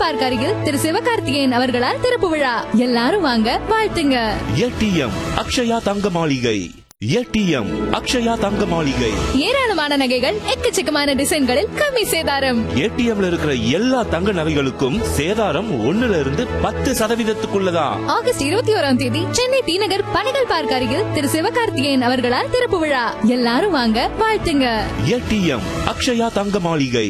park அருகில் திரு சிவகார்த்திகேயன் அவர்களால் திறப்பு விழா எல்லாரும் வாங்க வாழ்த்துங்க ஏடிஎம் அக்ஷயா தங்க மாளிகை ஏடிஎம் அக்ஷயா தங்க மாளிகை ஏராளமான நகைகள் எக்கச்சக்கமான டிசைன்களில் கம்மி சேதாரம் ஏடிஎம்ல இருக்கிற எல்லா தங்க நகைகளுக்கும் சேதாரம் ஒண்ணுல இருந்து பத்து சதவீதத்துக்குள்ளதான் ஆகஸ்ட் இருபத்தி ஓராம் தேதி சென்னை டி நகர் பனைகள் பார்க் அருகில் திரு சிவகார்த்திகேயன் அவர்களால் திறப்பு விழா எல்லாரும் வாங்க வாழ்த்துங்க ஏடிஎம் அக்ஷயா தங்க மாளிகை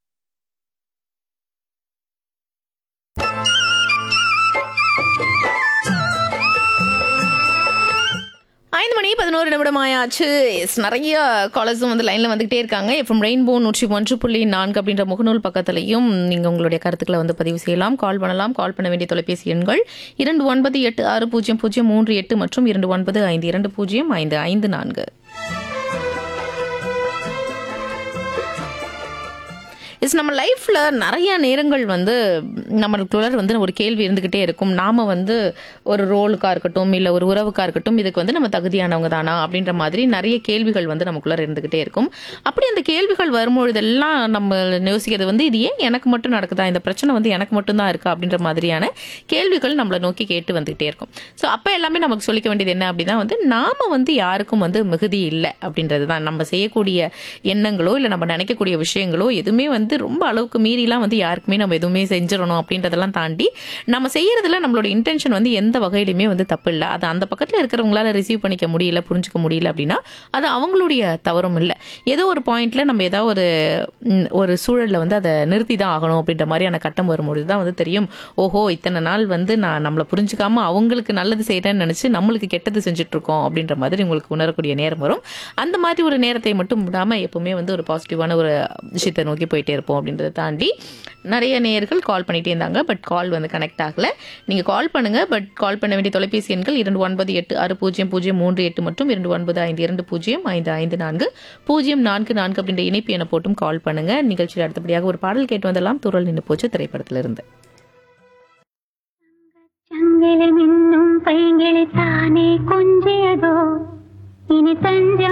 ஐந்து மணி பதினோரு நிமிடம் ஆயாச்சு Yes, நிறைய காலர்ஸும் வந்து லைன்ல வந்துகிட்டே இருக்காங்க எஃப்எம் ரெயின்போ நூற்றி ஒன்று புள்ளி நான்கு அப்படின்ற முகநூல் பக்கத்துலையும் நீங்க உங்களுடைய கருத்துக்களை வந்து பதிவு செய்யலாம் கால் பண்ணலாம் கால் பண்ண வேண்டிய தொலைபேசி எண்கள் இரண்டு ஒன்பது எட்டு ஆறு பூஜ்ஜியம் பூஜ்ஜியம் மூன்று எட்டு மற்றும் இரண்டு ஒன்பது ஐந்து இரண்டு பூஜ்ஜியம் ஐந்து ஐந்து நான்கு இஸ் நம்ம லைஃப்ல நிறைய நேரங்கள் வந்து நம்மளுக்குள்ள வந்து ஒரு கேள்வி இருந்துகிட்டே இருக்கும் நாம வந்து ஒரு ரோலுக்கா இருக்கட்டும் இல்ல ஒரு உறவுக்கா இருக்கட்டும் இதுக்கு வந்து நம்ம தகுதியானவங்க தானா அப்படின்ற மாதிரி நிறைய கேள்விகள் வந்து நமக்குள்ள இருந்துகிட்டே இருக்கும் அப்படி அந்த கேள்விகள் வரும்பொழுதெல்லாம் நம்ம யோசிக்கிறது வந்து இது ஏன் எனக்கு மட்டும் நடக்குதா இந்த பிரச்சனை வந்து எனக்கு மட்டும் தான் இருக்கா அப்படின்ற மாதிரியான கேள்விகள் நம்மளை நோக்கி கேட்டு வந்துகிட்டே இருக்கும் ஸோ அப்போ எல்லாமே நமக்கு சொல்லிக்க வேண்டியது என்ன அப்படின்னா வந்து நாம வந்து யாருக்கும் வந்து மிகுதி இல்லை அப்படின்றது தான் நம்ம செய்யக்கூடிய எண்ணங்களோ இல்லை நம்ம நினைக்கக்கூடிய விஷயங்களோ எதுவுமே வந்து ரொம்ப அளவுக்கு மீறிலாம் வந்து யாருக்குமே நம்ம எதுவுமே செஞ்சிடணும் அப்படின்றதெல்லாம் தாண்டி நம்ம செய்யறதுல நம்மளோட இன்டென்ஷன் வந்து எந்த வகையிலுமே வந்து தப்பு இல்லை அது அந்த பக்கத்தில் இருக்கிறவங்களால ரிசீவ் பண்ணிக்க முடியல புரிஞ்சுக்க முடியல அப்படின்னா அது அவங்களுடைய தவறும் இல்லை ஏதோ ஒரு பாயிண்ட்ல நம்ம ஏதாவது ஒரு ம், ஒரு சூழல்ல வந்து அதை நிறுத்தி தான் ஆகணும் அப்படின்ற மாதிரியான கட்டம் வரும்பொழுது தான் வந்து தெரியும் ஓஹோ இத்தனை நாள் வந்து நான் நம்மளை புரிஞ்சுக்காம அவங்களுக்கு நல்லது செய்யறேன்னு நினைச்சு நம்மளுக்கு கெட்டது செஞ்சுட்டு இருக்கோம் அப்படின்ற மாதிரி உங்களுக்கு உணரக்கூடிய நேரம் வரும் அந்த மாதிரி ஒரு நேரத்தை மட்டும் விடாம எப்பவுமே வந்து ஒரு பாசிட்டிவான ஒரு விஷயத்தை நோக்கி போயிட்டே இருப்போம் அப்படின்றத தாண்டி நிறைய நேயர்கள் கால் பண்ணிட்டே இருந்தாங்க பட் கால் வந்து கனெக்ட் ஆகல நீங்க கால் பண்ணுங்க பட் கால் பண்ண வேண்டிய தொலைபேசி எண்கள் இரண்டு ஒன்பது எட்டு ஆறு பூஜ்ஜியம் பூஜ்ஜியம் மூன்று எட்டு மற்றும் இரண்டு ஒன்பது ஐந்து இரண்டு பூஜ்ஜியம் ஐந்து ஐந்து நான்கு பூஜ்ஜியம் நான்கு நான்கு அப்படின்ற இணைப்பு என போட்டும் கால் பண்ணுங்க நிகழ்ச்சியில் அடுத்தபடியாக ஒரு பாடல் கேட்டு வந்தெல்லாம் துறல் நின்று போச்சு திரைப்படத்திலிருந்து ചങ്കിളി മിന്നും പൈങ്കിളി താനേ കൊഞ്ചിയതോ ഇനി തഞ്ച